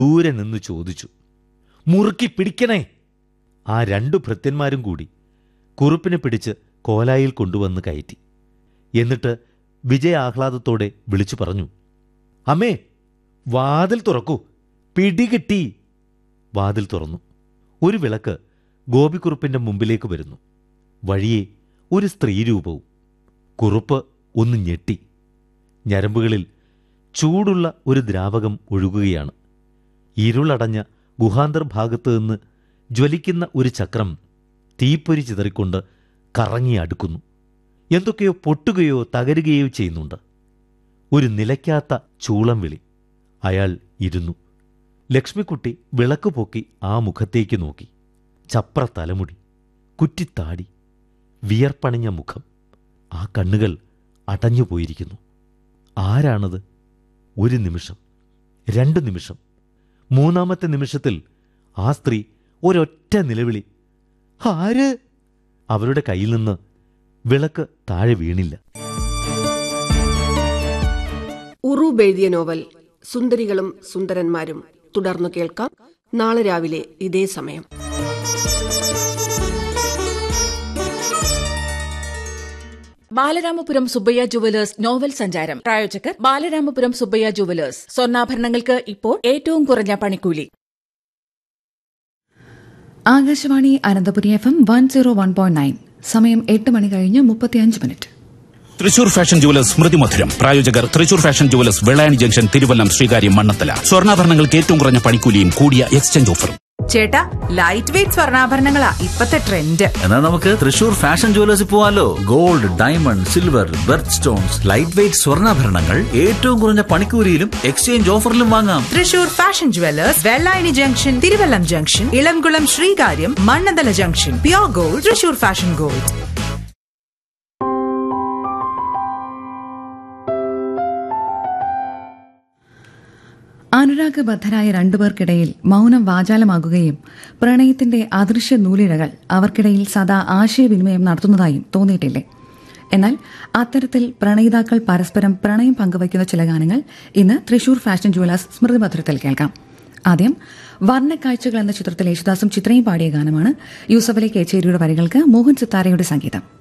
ദൂരെ നിന്ന് ചോദിച്ചു മുറുക്കി പിടിക്കണേ ആ രണ്ടു ഭൃത്യന്മാരും കൂടി കുറുപ്പിനെ പിടിച്ച് കോലായിൽ കൊണ്ടുവന്ന് കയറ്റി എന്നിട്ട് വിജയാഹ്ലാദത്തോടെ വിളിച്ചു പറഞ്ഞു അമ്മേ വാതിൽ തുറക്കൂ പിടികിട്ടി വാതിൽ തുറന്നു ഒരു വിളക്ക് ഗോപിക്കുറുപ്പിന്റെ മുമ്പിലേക്ക് വരുന്നു വഴിയെ ഒരു സ്ത്രീരൂപവും കുറുപ്പ് ഒന്ന് ഞെട്ടി ഞരമ്പുകളിൽ ചൂടുള്ള ഒരു ദ്രാവകം ഒഴുകുകയാണ് ഇരുളടഞ്ഞ ഗുഹാന്തർ ഭാഗത്ത് നിന്ന് ജ്വലിക്കുന്ന ഒരു ചക്രം തീപ്പൊരി ചിതറിക്കൊണ്ട് കറങ്ങി അടുക്കുന്നു എന്തൊക്കെയോ പൊട്ടുകയോ തകരുകയോ ചെയ്യുന്നുണ്ട് ഒരു നിലയ്ക്കാത്ത ചൂളം വിളി അയാൾ ഇരുന്നു ലക്ഷ്മിക്കുട്ടി വിളക്ക് പൊക്കി ആ മുഖത്തേക്ക് നോക്കി ചപ്ര തലമുടി കുറ്റിത്താടി വിയർപ്പണിഞ്ഞ മുഖം ആ കണ്ണുകൾ അടഞ്ഞുപോയിരിക്കുന്നു ആരാണത് ഒരു നിമിഷം രണ്ട് നിമിഷം മൂന്നാമത്തെ നിമിഷത്തിൽ ആ സ്ത്രീ ഒരൊറ്റ നിലവിളി ആര് അവരുടെ കയ്യിൽ നിന്ന് വിളക്ക് താഴെ വീണില്ല ഉറൂബ് എഴുതിയ നോവൽ സുന്ദരികളും സുന്ദരന്മാരും തുടർന്നു കേൾക്കാം നാളെ രാവിലെ ഇതേ സമയം ബാലരാമപുരം സുബ്ബയ്യ ജുവലേഴ്സ് നോവൽ സഞ്ചാരം പ്രായോജകർ ബാലരാമപുരം സുബ്ബയ്യ ജുവലേഴ്സ് സ്വർണ്ണാഭരണങ്ങൾക്ക് ഇപ്പോൾ ഏറ്റവും കുറഞ്ഞ പണിക്കൂലി Akashvani Ananthapuri F M one zero one point nine സമയം എട്ട് മണി കഴിഞ്ഞ് മുപ്പത്തിയഞ്ച് minute Thrissur fashion jewellers Smrithi Madhuram പ്രായോജകർ Thrissur fashion jewellers Vellayani junction Thiruvallam Sreekaryam Mannanthala സ്വർണ്ണാഭരണങ്ങൾക്ക് ഏറ്റവും കുറഞ്ഞ പണിക്കൂലിയും കൂടിയ എക്സ്ചേഞ്ച് ഓഫറും ചേട്ടാ ലൈറ്റ് വെയിറ്റ് സ്വർണ്ണാഭരണങ്ങളാ ഇപ്പത്തെ ട്രെൻഡ് എന്നാ നമുക്ക് തൃശൂർ ഫാഷൻ ജുവലേഴ്സിൽ പോവാലോ gold diamond silver birth stones light weight സ്വർണ്ണാഭരണങ്ങൾ ഏറ്റവും കുറഞ്ഞ പണിക്കൂലിയിലും എക്സ്ചേഞ്ച് ഓഫറിലും വാങ്ങാം Thrissur fashion jewellers Vellayani junction Thiruvallam junction Elamkulam Sreekaryam Mannanthala junction pure gold Thrissur fashion gold അനുരാഗബദ്ധരായ രണ്ടുപേർക്കിടയിൽ മൗനം വാചാലമാകുകയും പ്രണയത്തിന്റെ അദൃശ്യ നൂലിഴകൾ അവർക്കിടയിൽ സദാ ആശയവിനിമയം നടത്തുന്നതായും തോന്നിയിട്ടില്ലേ എന്നാൽ അത്തരത്തിൽ പ്രണയിതാക്കൾ പരസ്പരം പ്രണയം പങ്കുവയ്ക്കുന്ന ചില ഗാനങ്ങൾ ഇന്ന് തൃശൂർ ഫാഷൻ ജുവലേഴ്സ് സ്മൃതിപത്രത്തിൽ കേൾക്കാം ആദ്യം വർണ്ണക്കാഴ്ചകൾ എന്ന ചിത്രത്തിൽ യേശുദാസും ചിത്രയും പാടിയ ഗാനമാണ് യൂസഫലി കേച്ചേരിയുടെ വരികൾക്ക് മോഹൻ സിത്താരയുടെ സംഗീതം